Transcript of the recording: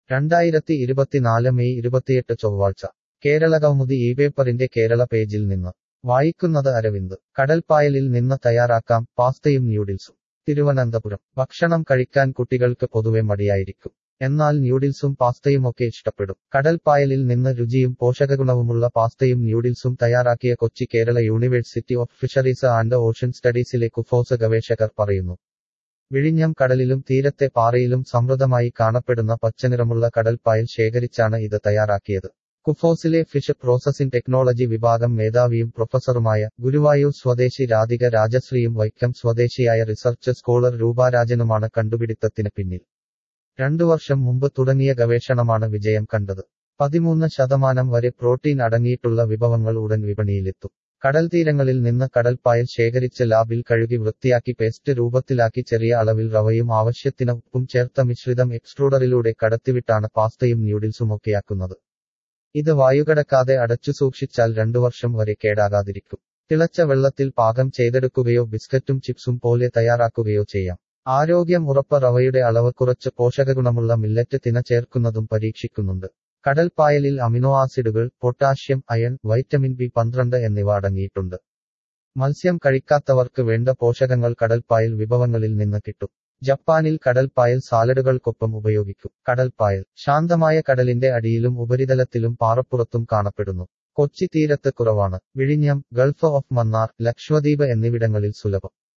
രണ്ടായിരത്തി ഇരുപത്തിനാല് മെയ് ഇരുപത്തിയെട്ട് ചൊവ്വാഴ്ച കേരള കൗമുദി ഈ പേപ്പറിന്റെ കേരള പേജിൽ നിന്ന് വായിക്കുന്നത് അരവിന്ദ് കടൽപ്പായലിൽ നിന്ന് തയ്യാറാക്കാം പാസ്തയും ന്യൂഡിൽസും തിരുവനന്തപുരം ഭക്ഷണം കഴിക്കാൻ കുട്ടികൾക്ക് പൊതുവെ മടിയായിരിക്കും എന്നാൽ ന്യൂഡിൽസും പാസ്തയുമൊക്കെ ഇഷ്ടപ്പെടും കടൽപ്പായലിൽ നിന്ന് രുചിയും പോഷകഗുണവുമുള്ള പാസ്തയും ന്യൂഡിൽസും തയ്യാറാക്കിയ Kochi Kerala university of fisheries and ocean സ്റ്റഡീസിലെ കുഫോസ് ഗവേഷകർ പറയുന്നു വിഴിഞ്ഞം കടലിലും തീരത്തെ പാറയിലും സമൃദ്ധമായി കാണപ്പെടുന്ന പച്ചനിറമുള്ള കടൽപ്പായൽ ശേഖരിച്ചാണ് ഇത് തയ്യാറാക്കിയത് കുഫോസിലെ ഫിഷ് പ്രോസസിംഗ് ടെക്നോളജി വിഭാഗം മേധാവിയും പ്രൊഫസറുമായ ഗുരുവായൂർ സ്വദേശി രാധിക രാജശ്രീയും വൈക്കം സ്വദേശിയായ റിസർച്ച് സ്കോളർ രൂപാരാജനുമാണ് കണ്ടുപിടിത്തത്തിന് പിന്നിൽ രണ്ടു വർഷം മുമ്പ് തുടങ്ങിയ ഗവേഷണമാണ് വിജയം കണ്ടത് പതിമൂന്ന് ശതമാനം വരെ പ്രോട്ടീൻ അടങ്ങിയിട്ടുള്ള വിഭവങ്ങൾ ഉടൻ വിപണിയിലെത്തും കടൽ തീരങ്ങളിൽ നിന്ന് കടൽപ്പായൽ ശേഖരിച്ച് ലാബിൽ കഴുകി വൃത്തിയാക്കി പേസ്റ്റ് രൂപത്തിലാക്കി ചെറിയ അളവിൽ റവയും ആവശ്യത്തിന് ഉപ്പും ചേർത്ത മിശ്രിതം എക്സ്ട്രൂഡറിലൂടെ കടത്തിവിട്ടാണ് പാസ്തയും ന്യൂഡിൽസുമൊക്കെയാക്കുന്നത് ഇത് വായുകടക്കാതെ അടച്ചു സൂക്ഷിച്ചാൽ രണ്ടു വർഷം വരെ കേടാകാതിരിക്കും തിളച്ച വെള്ളത്തിൽ പാകം ചെയ്തെടുക്കുകയോ ബിസ്ക്കറ്റും ചിപ്സും പോലെ തയ്യാറാക്കുകയോ ചെയ്യാം ആരോഗ്യം ഉറപ്പ റവയുടെ അളവ് കുറച്ച് പോഷകഗുണമുള്ള മില്ലറ്റ് തിന ചേർക്കുന്നതും പരീക്ഷിക്കുന്നുണ്ട് കടൽപ്പായലിൽ അമിനോ ആസിഡുകൾ പൊട്ടാഷ്യം അയൺ വൈറ്റമിൻ ബി പന്ത്രണ്ട് എന്നിവ അടങ്ങിയിട്ടുണ്ട് മത്സ്യം കഴിക്കാത്തവർക്ക് വേണ്ട പോഷകങ്ങൾ കടൽപ്പായൽ വിഭവങ്ങളിൽ നിന്ന് കിട്ടും ജപ്പാനിൽ കടൽപ്പായൽ സാലഡുകൾക്കൊപ്പം ഉപയോഗിക്കും കടൽപ്പായൽ ശാന്തമായ കടലിന്റെ അടിയിലും ഉപരിതലത്തിലും പാറപ്പുറത്തും കാണപ്പെടുന്നു കൊച്ചി തീരത്ത് കുറവാണ് വിഴിഞ്ഞം ഗൾഫ് ഓഫ് മന്നാർ ലക്ഷദ്വീപ് എന്നിവിടങ്ങളിൽ സുലഭം